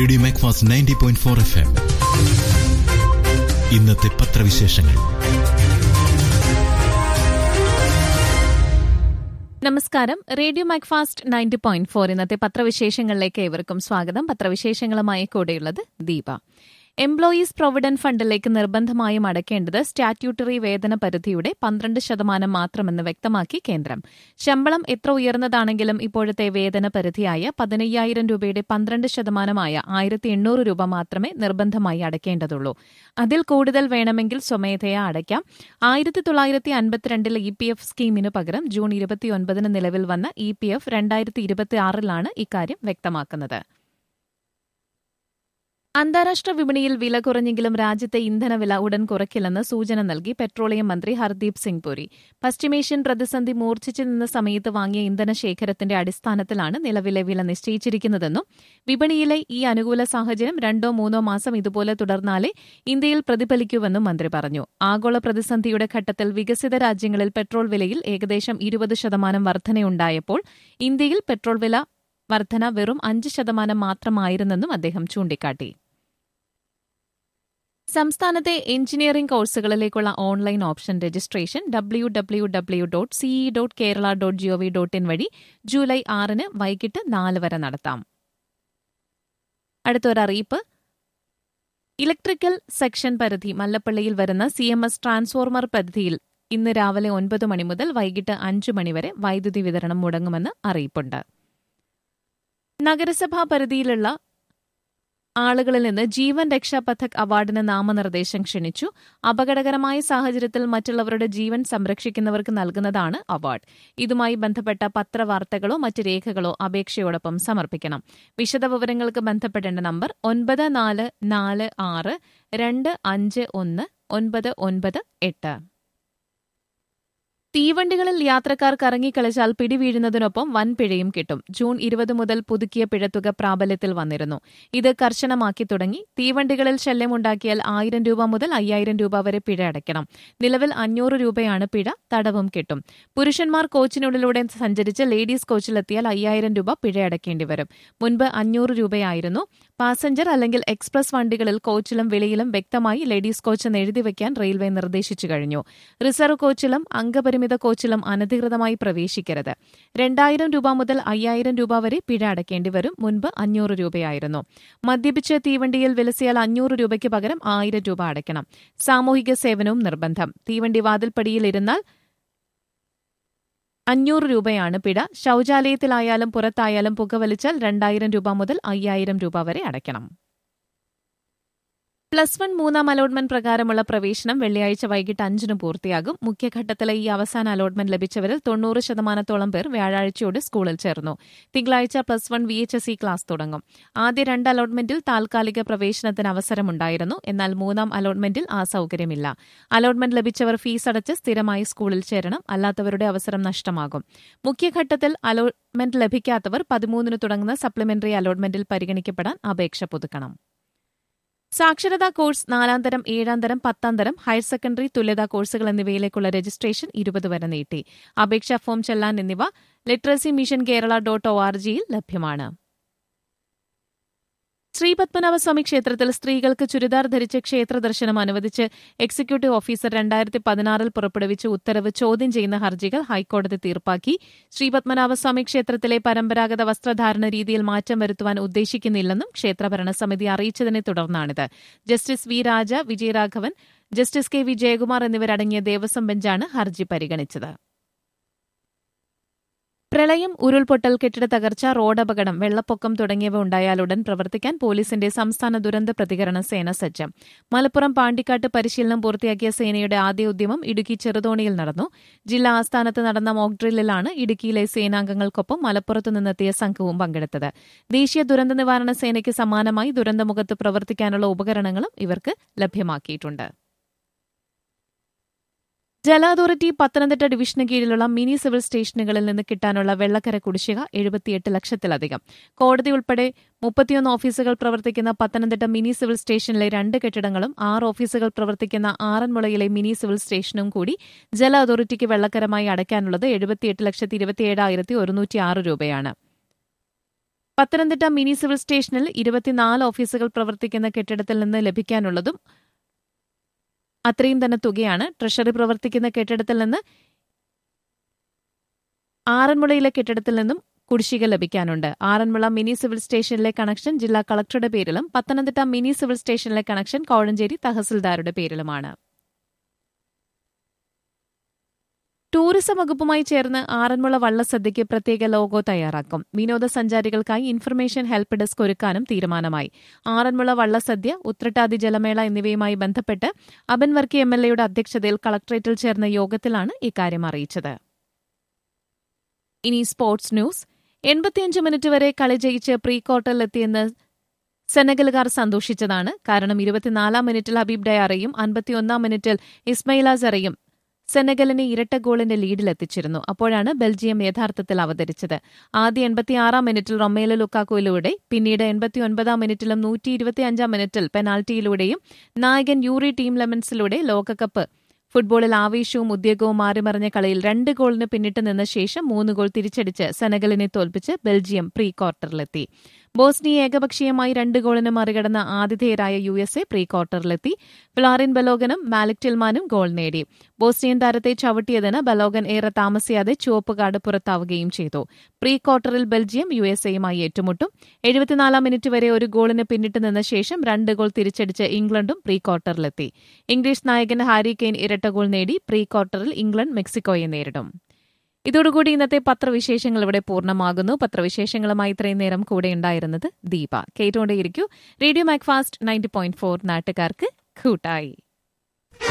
radio Macfast ninety point four F M ഇന്നത്തെ പത്രവിശേഷങ്ങൾ നമസ്കാരം radio Macfast ninety point four ഇന്നത്തെ പത്രവിശേഷങ്ങളിലേക്ക് ഏവർക്കും സ്വാഗതം പത്രവിശേഷങ്ങളുമായി കൂടെയുള്ളത് ദീപ എംപ്ലോയീസ് പ്രൊവിഡന്റ് ഫണ്ടിലേക്ക് നിർബന്ധമായും അടയ്ക്കേണ്ടത് സ്റ്റാറ്റ്യൂട്ടറി വേതന പരിധിയുടെ പന്ത്രണ്ട് ശതമാനം മാത്രമെന്ന് വ്യക്തമാക്കി കേന്ദ്രം ശമ്പളം എത്ര ഉയർന്നതാണെങ്കിലും ഇപ്പോഴത്തെ വേതന പരിധിയായ പതിനയ്യായിരം രൂപയുടെ പന്ത്രണ്ട് ശതമാനമായ ആയിരത്തി എണ്ണൂറ് രൂപ മാത്രമേ നിർബന്ധമായി അടയ്ക്കേണ്ടതുള്ളൂ അതിൽ കൂടുതൽ വേണമെങ്കിൽ സ്വമേധയാ അടയ്ക്കാം ആയിരത്തി തൊള്ളായിരത്തി അൻപത്തിരണ്ടിലെ ഇ പി എഫ് സ്കീമിനു പകരം ജൂൺ ഇരുപത്തിയൊൻപതിന് നിലവിൽ വന്ന ഇ പി എഫ് രണ്ടായിരത്തി ഇരുപത്തിയാറിലാണ് ഇക്കാര്യം വ്യക്തമാക്കുന്നത് അന്താരാഷ്ട്ര വിപണിയിൽ വില കുറഞ്ഞെങ്കിലും രാജ്യത്തെ ഇന്ധനവില ഉടൻ കുറയ്ക്കില്ലെന്ന് സൂചന നൽകി പെട്രോളിയം മന്ത്രി ഹർദീപ് സിംഗ് പുരി പശ്ചിമേഷ്യൻ പ്രതിസന്ധി മൂർച്ഛിച്ചു നിന്ന സമയത്ത് വാങ്ങിയ ഇന്ധന ശേഖരത്തിന്റെ അടിസ്ഥാനത്തിലാണ് നിലവിലെ വില നിശ്ചയിച്ചിരിക്കുന്നതെന്നും വിപണിയിലെ ഈ അനുകൂല സാഹചര്യം രണ്ടോ മൂന്നോ മാസം ഇതുപോലെ തുടർന്നാലേ ഇന്ത്യയിൽ പ്രതിഫലിക്കൂവെന്നും മന്ത്രി പറഞ്ഞു ആഗോള പ്രതിസന്ധിയുടെ ഘട്ടത്തിൽ വികസിത രാജ്യങ്ങളിൽ പെട്രോൾ വിലയിൽ ഏകദേശം ഇരുപത് ശതമാനം വർധനയുണ്ടായപ്പോൾ ഇന്ത്യയിൽ പെട്രോൾ വില വർധന വെറും അഞ്ച് ശതമാനം മാത്രമായിരുന്നെന്നും അദ്ദേഹം ചൂണ്ടിക്കാട്ടി സംസ്ഥാനത്തെ എഞ്ചിനീയറിംഗ് കോഴ്സുകളിലേക്കുള്ള online option registration W W W dot C E dot Kerala dot G O V dot in വഴി ജൂലൈ ആറിന് വൈകിട്ട് നാല് വരെ നടത്താം അടുത്തൊരറിയിപ്പ് ഇലക്ട്രിക്കൽ സെക്ഷൻ പരിധി മല്ലപ്പള്ളിയിൽ വരുന്ന സി എം എസ് ട്രാൻസ്ഫോർമർ പരിധിയിൽ ഇന്ന് രാവിലെ ഒൻപത് മണി മുതൽ വൈകിട്ട് അഞ്ച് മണിവരെ വൈദ്യുതി വിതരണം മുടങ്ങുമെന്ന് അറിയിപ്പുണ്ട് നഗരസഭാ പരിധിയിലുള്ള ആളുകളിൽ നിന്ന് ജീവൻ രക്ഷാ പഥക് അവാർഡിന് നാമനിർദ്ദേശം ക്ഷണിച്ചു അപകടകരമായ സാഹചര്യത്തിൽ മറ്റുള്ളവരുടെ ജീവൻ സംരക്ഷിക്കുന്നവർക്ക് നൽകുന്നതാണ് അവാർഡ് ഇതുമായി ബന്ധപ്പെട്ട പത്രവാർത്തകളോ മറ്റ് രേഖകളോ അപേക്ഷയോടൊപ്പം സമർപ്പിക്കണം വിശദവിവരങ്ങൾക്ക് ബന്ധപ്പെടേണ്ട നമ്പർ ഒൻപത് നാല് നാല് ആറ് രണ്ട് അഞ്ച് ഒന്ന് ഒൻപത് ഒൻപത് എട്ട് തീവണ്ടികളിൽ യാത്രക്കാർ കറങ്ങിക്കളിച്ചാൽ പിടിവീഴുന്നതിനൊപ്പം വൻ പിഴയും കിട്ടും ജൂൺ ഇരുപത് മുതൽ പുതുക്കിയ പിഴത്തുക പ്രാബല്യത്തിൽ വന്നിരുന്നു ഇത് കർശനമാക്കി തുടങ്ങി തീവണ്ടികളിൽ ശല്യമുണ്ടാക്കിയാൽ ആയിരം രൂപ മുതൽ അയ്യായിരം രൂപ വരെ പിഴ അടയ്ക്കണം നിലവിൽ അഞ്ഞൂറ് രൂപയാണ് പിഴ തടവും കിട്ടും പുരുഷന്മാർ കോച്ചിനുള്ളിലൂടെ സഞ്ചരിച്ച് ലേഡീസ് കോച്ചിലെത്തിയാൽ അയ്യായിരം രൂപ പിഴ അടയ്ക്കേണ്ടി വരും മുൻപ് അഞ്ഞൂറ് രൂപയായിരുന്നു പാസഞ്ചർ അല്ലെങ്കിൽ എക്സ്പ്രസ് വണ്ടികളിൽ കോച്ചിലും വിളിയിലും വ്യക്തമായി ലേഡീസ് കോച്ച് എന്ന് എഴുതി വയ്ക്കാൻ റെയിൽവേ നിർദ്ദേശിച്ചു കഴിഞ്ഞു റിസർവ് കോച്ചിലും അംഗപരിമിത കോച്ചിലും അനധികൃതമായി പ്രവേശിക്കരുത് രണ്ടായിരം രൂപ മുതൽ അയ്യായിരം രൂപ വരെ പിഴ അടയ്ക്കേണ്ടി വരും മുൻപ് അഞ്ഞൂറ് രൂപയായിരുന്നു മദ്യപിച്ച് തീവണ്ടിയിൽ വിലസിയാൽ അഞ്ഞൂറ് രൂപയ്ക്ക് പകരം ആയിരം രൂപ അടയ്ക്കണം സാമൂഹിക സേവനവും നിർബന്ധം തീവണ്ടി വാതിൽപ്പടിയിൽ ഇരുന്നാൽ അഞ്ഞൂറ് രൂപയാണ് പിഴ ശൌചാലയത്തിലായാലും പുറത്തായാലും പുകവലിച്ചാൽ രണ്ടായിരം രൂപ മുതൽ അയ്യായിരം രൂപ വരെ അടയ്ക്കണം പ്ലസ് വൺ മൂന്നാം അലോട്ട്മെന്റ് പ്രകാരമുള്ള പ്രവേശനം വെള്ളിയാഴ്ച വൈകിട്ട് അഞ്ചിന് പൂർത്തിയാകും മുഖ്യഘട്ടത്തിലെ ഈ അവസാന അലോട്ട്മെന്റ് ലഭിച്ചവരിൽ തൊണ്ണൂറ് ശതമാനത്തോളം പേർ വ്യാഴാഴ്ചയോടെ സ്കൂളിൽ ചേർന്നു തിങ്കളാഴ്ച plus one V H S E class തുടങ്ങും ആദ്യ രണ്ട് അലോട്ട്മെന്റിൽ താൽക്കാലിക പ്രവേശനത്തിന് അവസരമുണ്ടായിരുന്നു എന്നാൽ മൂന്നാം അലോട്ട്മെന്റിൽ ആ സൌകര്യമില്ല അലോട്ട്മെന്റ് ലഭിച്ചവർ ഫീസ് അടച്ച് സ്ഥിരമായി സ്കൂളിൽ ചേരണം അല്ലാത്തവരുടെ അവസരം നഷ്ടമാകും മുഖ്യഘട്ടത്തിൽ അലോട്ട്മെന്റ് ലഭിക്കാത്തവർ പതിമൂന്നിന് തുടങ്ങുന്ന സപ്ലിമെന്ററി അലോട്ട്മെന്റിൽ പരിഗണിക്കപ്പെടാൻ അപേക്ഷ പുതുക്കണം സാക്ഷരതാ കോഴ്സ് നാലാം തരം ഏഴാം തരം പത്താം തരം ഹയർ സെക്കൻഡറി തുല്യതാ കോഴ്സുകൾ എന്നിവയിലേക്കുള്ള രജിസ്ട്രേഷൻ ഇരുപത് വരെ നീട്ടി അപേക്ഷാ ഫോം ചെല്ലാൻ എന്നിവ literacy mission Kerala dot O R ജിയിൽ ലഭ്യമാണ് ശ്രീ പത്മനാഭസ്വാമി ക്ഷേത്രത്തിൽ സ്ത്രീകൾക്ക് ചുരിദാർ ധരിച്ച് ക്ഷേത്ര ദർശനം അനുവദിച്ച് എക്സിക്യൂട്ടീവ് ഓഫീസർ രണ്ടായിരത്തി പതിനാറിൽ പുറപ്പെടുവിച്ച ഉത്തരവ് ചോദ്യം ചെയ്യുന്ന ഹർജികൾ ഹൈക്കോടതി തീർപ്പാക്കി ശ്രീ പത്മനാഭസ്വാമി ക്ഷേത്രത്തിലെ പരമ്പരാഗത വസ്ത്രധാരണ രീതിയിൽ മാറ്റം വരുത്തുവാൻ ഉദ്ദേശിക്കുന്നില്ലെന്നും ക്ഷേത്ര ഭരണസമിതി അറിയിച്ചതിനെ തുടർന്നാണിത് justice V Raja Vijayaraghavan justice K V Jayakumar എന്നിവരടങ്ങിയ ദേവസ്വം ബെഞ്ചാണ് ഹർജി പരിഗണിച്ചത് പ്രളയം ഉരുൾപൊട്ടൽ കെട്ടിട തകർച്ച റോഡപകടം വെള്ളപ്പൊക്കം തുടങ്ങിയവ ഉണ്ടായാലുടൻ പ്രവർത്തിക്കാൻ പോലീസിന്റെ സംസ്ഥാന ദുരന്ത പ്രതികരണ സേന സജ്ജം മലപ്പുറം പാണ്ടിക്കാട്ട് പരിശീലനം പൂർത്തിയാക്കിയ സേനയുടെ ആദ്യ ഉദ്യമം ഇടുക്കി ചെറുതോണിയിൽ നടന്നു ജില്ലാ ആസ്ഥാനത്ത് നടന്ന മോക്ക് ഡ്രില്ലിലാണ് ഇടുക്കിയിലെ സേനാംഗങ്ങൾക്കൊപ്പം മലപ്പുറത്തു നിന്നെത്തിയ സംഘവും പങ്കെടുത്തത് ദേശീയ ദുരന്ത നിവാരണ സേനയ്ക്ക് സമാനമായി ദുരന്തമുഖത്ത് പ്രവർത്തിക്കാനുള്ള ഉപകരണങ്ങളും ഇവർക്ക് ലഭ്യമാക്കിയിട്ടുണ്ട് ജല അതോറിറ്റി പത്തനംതിട്ട ഡിവിഷന് കീഴിലുള്ള മിനി സിവിൽ സ്റ്റേഷനുകളിൽ നിന്ന് കിട്ടാനുള്ള വെള്ളക്കര കുടിശ്ശിക എഴുപത്തിയെട്ട് ലക്ഷത്തിലധികം കോടതി ഉൾപ്പെടെ മുപ്പത്തിയൊന്ന് ഓഫീസുകൾ പ്രവർത്തിക്കുന്ന പത്തനംതിട്ട മിനി സിവിൽ സ്റ്റേഷനിലെ രണ്ട് കെട്ടിടങ്ങളും ആറ് ഓഫീസുകൾ പ്രവർത്തിക്കുന്ന ആറന്മുളയിലെ മിനി സിവിൽ സ്റ്റേഷനും കൂടി ജല അതോറിറ്റിക്ക് വെള്ളക്കരമായി അടയ്ക്കാനുള്ളത് എഴുപത്തിയെട്ട് ലക്ഷത്തി ഇരുപത്തിയേഴായിരത്തി ഒരുന്നൂറ്റി ആറ് രൂപയാണ് പത്തനംതിട്ട മിനി സിവിൽ സ്റ്റേഷനിൽ ഇരുപത്തിനാല് ഓഫീസുകൾ പ്രവർത്തിക്കുന്ന കെട്ടിടത്തിൽ നിന്ന് ലഭിക്കാനുള്ളതും അത്രയും തന്നെ തുകയാണ് ട്രഷറി പ്രവർത്തിക്കുന്ന കെട്ടിടത്തിൽ നിന്ന് ആറന്മുളയിലെ കെട്ടിടത്തിൽ നിന്നും കുടിശ്ശിക ലഭിക്കാനുണ്ട് ആറന്മുള മിനി സിവിൽ സ്റ്റേഷനിലെ കണക്ഷൻ ജില്ലാ കളക്ടറുടെ പേരിലും പത്തനംതിട്ട മിനി സിവിൽ സ്റ്റേഷനിലെ കണക്ഷൻ കോഴഞ്ചേരി തഹസിൽദാരുടെ പേരിലുമാണ് ടൂറിസം വകുപ്പുമായി ചേർന്ന് ആറന്മുള വള്ളസദ്യയ്ക്ക് പ്രത്യേക ലോഗോ തയ്യാറാക്കും വിനോദസഞ്ചാരികൾക്കായി ഇൻഫർമേഷൻ ഹെൽപ്പ് ഡെസ്ക് ഒരുക്കാനും തീരുമാനമായി ആറന്മുള വള്ളസദ്യ ഉത്രട്ടാതി ജലമേള എന്നിവയുമായി ബന്ധപ്പെട്ട് അബൻ വർക്കി എം എൽ എയുടെ അധ്യക്ഷതയിൽ കളക്ടറേറ്റിൽ ചേർന്ന യോഗത്തിലാണ് ഇക്കാര്യം അറിയിച്ചത് ഇനി സ്പോർട്സ് ന്യൂസ് എൺപത്തിയഞ്ച് മിനിറ്റ് വരെ കളി ജയിച്ച് പ്രീ ക്വാർട്ടറിലെത്തിയെന്ന് സെനഗലുകാർ സന്തോഷിച്ചതാണ് കാരണം ഇരുപത്തിനാലാം മിനിറ്റിൽ ഹബീബ് ഡയാറയും അൻപത്തിയൊന്നാം മിനിറ്റിൽ ഇസ്മയില സറയും സെനഗലിനെ ഇരട്ട ഗോളിന്റെ ലീഡിലെത്തിച്ചിരുന്നു അപ്പോഴാണ് ബെൽജിയം യഥാർത്ഥത്തിൽ അവതരിച്ചത് ആദ്യ എൺപത്തിയാറാം മിനിറ്റിൽ റൊമേലോ ലുക്കാക്കോയിലൂടെ പിന്നീട് എൺപത്തിയൊൻപതാം മിനിറ്റിലും നൂറ്റി ഇരുപത്തിയഞ്ചാം മിനിറ്റിൽ പെനാൽറ്റിയിലൂടെയും നായകൻ യൂറി ടീം ലെമൻസിലൂടെ ലോകകപ്പ് ഫുട്ബോളിൽ ആവേശവും ഉദ്യോഗവും മാറിമറിഞ്ഞ കളിയിൽ രണ്ട് ഗോളിന് പിന്നിട്ട് നിന്ന ശേഷം മൂന്ന് ഗോൾ തിരിച്ചടിച്ച് സെനഗലിനെ തോൽപ്പിച്ച് ബെൽജിയം പ്രീ ക്വാർട്ടറിലെത്തി ബോസ്നിയ ഏകപക്ഷീയമായി രണ്ട് ഗോളിന് മറികടന്ന ആതിഥേയരായ യു എസ് എ പ്രീ ക്വാർട്ടറിലെത്തി ഫ്ലാറിൻ ബലോഗനും മാലിക് ടിൽമാനും ഗോൾ നേടി ബോസ്നിയൻ താരത്തെ ചവിട്ടിയതിന് ബലോഗൻ ഏറെ താമസിയാതെ ചുവപ്പ് കാർഡ് പുറത്താവുകയും ചെയ്തു പ്രീ ക്വാർട്ടറിൽ ബെൽജിയം യു എസ് എയുമായി ഏറ്റുമുട്ടും എഴുപത്തിനാലാം മിനിറ്റ് വരെ ഒരു ഗോളിന് പിന്നിട്ട് നിന്ന ശേഷം രണ്ട് ഗോൾ തിരിച്ചടിച്ച് ഇംഗ്ലണ്ടും പ്രീ ക്വാർട്ടറിലെത്തി ഇംഗ്ലീഷ് നായകൻ ഹാരി കെയ്ൻ ഇരട്ട ഗോൾ നേടി പ്രീ ക്വാർട്ടറിൽ ഇംഗ്ലണ്ട് മെക്സിക്കോയെ നേരിടും ഇതോടുകൂടി ഇന്നത്തെ പത്രവിശേഷങ്ങൾ ഇവിടെ പൂർണ്ണമാകുന്നു പത്രവിശേഷങ്ങളുമായി ഇത്രയും നേരം കൂടെ ഉണ്ടായിരുന്നത് ദീപ കേട്ടുകൊണ്ടേയിരിക്കൂ radio Macfast ninety point four നാട്ടുകാർക്ക് കൂട്ടായി